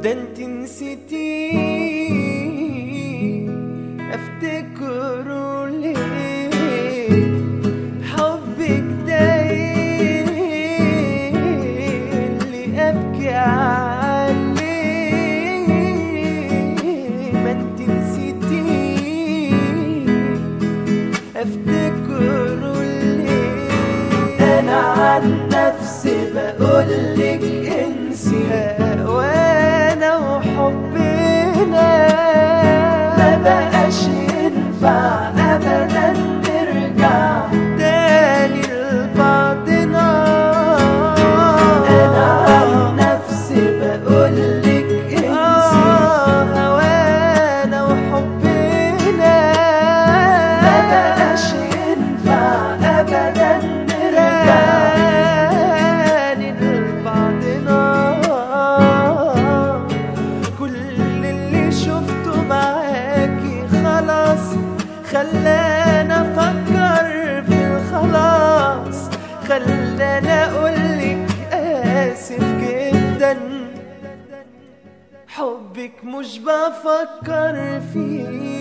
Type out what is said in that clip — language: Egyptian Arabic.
ده انت نسيتي افتكره ليه حبك ده إيه اللي ابكي عليه ما انت نسيتي افتكره ليه انا عن نفسي بقولك انسي وانا وحبنا ما بقاش ينفع ابدا نرجع تاني لبعضنا انا عن نفسي بقولك انسي هوانا وحبنا ما بقاش ينفع ابدا نرجع تاني لبعضنا كل اللي شفته معاكي خلاص خلانا افكر في الخلاص خلانا اقولك اسف جدا حبك مش بفكر فيه